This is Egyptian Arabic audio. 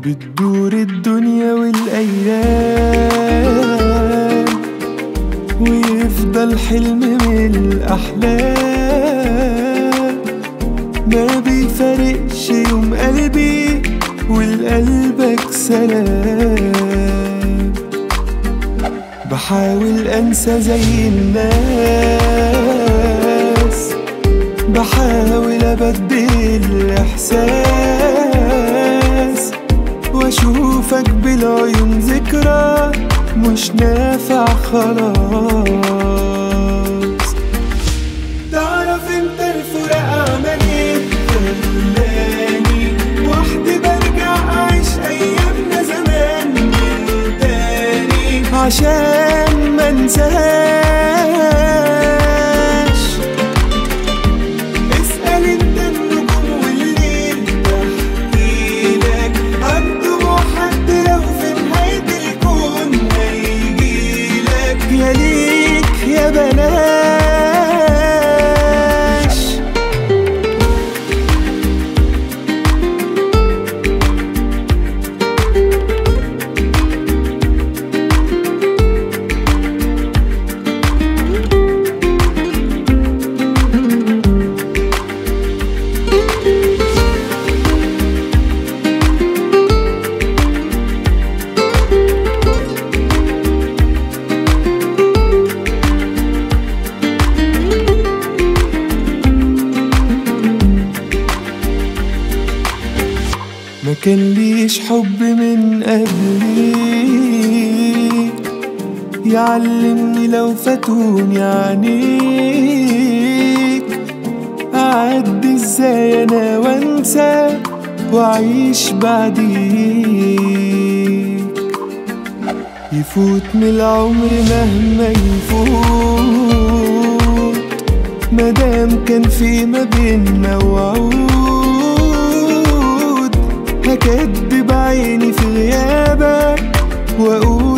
بتدور الدنيا والأيام ويفضل حلم من الأحلام ما بيفارقش يوم قلبي والقلبك سلام بحاول أنسى زي الناس بحاول أبدل الإحساس وأشوفك بالعيون ذكرى مش نافع خلاص تعرف انت الفراق عمل ايه خلاني وحدي برجع اعيش ايامنا زمان من تاني عشان ما انساهاش اسأل انت النجوم والليل بحكي لك عن دموع حد لو في نهاية الكون هيجيلك يا ليك يا بلاش ما كان ليش حب من قبليك يعلمني لو فاتوني عنيك أعدي ازاي انا وانسى واعيش بعديك يفوت من العمر مهما يفوت مادام كان في ما بينا وعود هكدب عيني في غيابك واقول